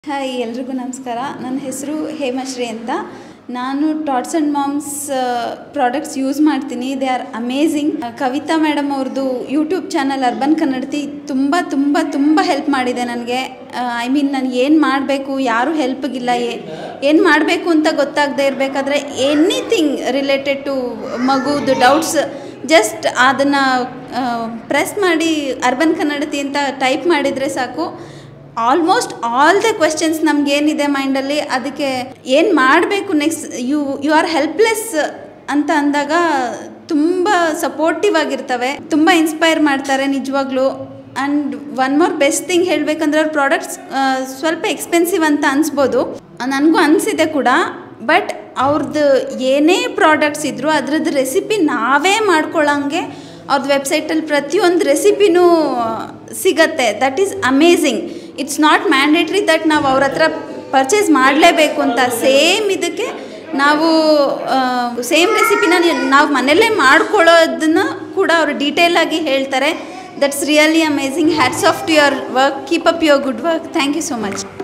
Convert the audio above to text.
hi ಎಲ್ರಿಗೂ ನಮಸ್ಕಾರ ನನ್ನ ಹೆಸರು ಹೇಮಶ್ರೀ ಅಂತ ನಾನು tots and moms products use ಮಾಡ್ತೀನಿ they are amazing Kavitha madam ಅವ್ರದ್ದು ಯೂಟ್ಯೂಬ್ ಚಾನಲ್ ಅರ್ಬನ್ ಕನ್ನಡತಿ ತುಂಬ ತುಂಬ ತುಂಬ ಹೆಲ್ಪ್ ಮಾಡಿದೆ ನನಗೆ ಐ ಮೀನ್ ನಾನು ಏನು ಮಾಡಬೇಕು ಯಾರೂ ಹೆಲ್ಪ್ಗಿಲ್ಲ ಏನು ಮಾಡಬೇಕು ಅಂತ ಗೊತ್ತಾಗದೇ ಇರಬೇಕಾದ್ರೆ ಎನಿಥಿಂಗ್ ರಿಲೇಟೆಡ್ ಟು ಮಗುದು ಡೌಟ್ಸ್ ಜಸ್ಟ್ ಅದನ್ನು ಪ್ರೆಸ್ ಮಾಡಿ ಅರ್ಬನ್ ಕನ್ನಡತಿ ಅಂತ ಟೈಪ್ ಮಾಡಿದರೆ ಸಾಕು ಆಲ್ಮೋಸ್ಟ್ ಆಲ್ ದ ಕ್ವೆಶನ್ಸ್ ನಮಗೇನಿದೆ ಮೈಂಡಲ್ಲಿ ಅದಕ್ಕೆ ಏನು ಮಾಡಬೇಕು next you you are helpless ಅಂತ ಅಂದಾಗ ತುಂಬ ಸಪೋರ್ಟಿವ್ ಆಗಿರ್ತವೆ ತುಂಬ ಇನ್ಸ್ಪೈರ್ ಮಾಡ್ತಾರೆ ನಿಜವಾಗ್ಲೂ and one more best thing ಹೇಳಬೇಕಂದ್ರೆ ಅವ್ರ ಪ್ರಾಡಕ್ಟ್ಸ್ ಸ್ವಲ್ಪ ಎಕ್ಸ್ಪೆನ್ಸಿವ್ ಅಂತ ಅನಿಸ್ಬೋದು ನನಗೂ ಅನಿಸಿದೆ ಕೂಡ ಬಟ್ ಅವ್ರದ್ದು ಏನೇ ಪ್ರಾಡಕ್ಟ್ಸ್ ಇದ್ದರೂ ಅದ್ರದ್ದು ರೆಸಿಪಿ ನಾವೇ ಮಾಡ್ಕೊಳ್ಳೋಂಗೆ ಅವ್ರದ್ದು ವೆಬ್ಸೈಟಲ್ಲಿ ಪ್ರತಿಯೊಂದು ರೆಸಿಪಿನೂ ಸಿಗತ್ತೆ that is amazing it's not mandatory that ನಾವು ಅವ್ರ ಹತ್ರ ಪರ್ಚೇಸ್ ಮಾಡಲೇಬೇಕು ಅಂತ ಸೇಮ್ ಇದಕ್ಕೆ ನಾವು ಸೇಮ್ ರೆಸಿಪಿನ ನಾವು ಮನೆಯಲ್ಲೇ ಮಾಡ್ಕೊಳ್ಳೋದನ್ನು ಕೂಡ ಅವರು ಡೀಟೇಲಾಗಿ ಹೇಳ್ತಾರೆ that's really amazing hats off to your work keep up your good work thank you so much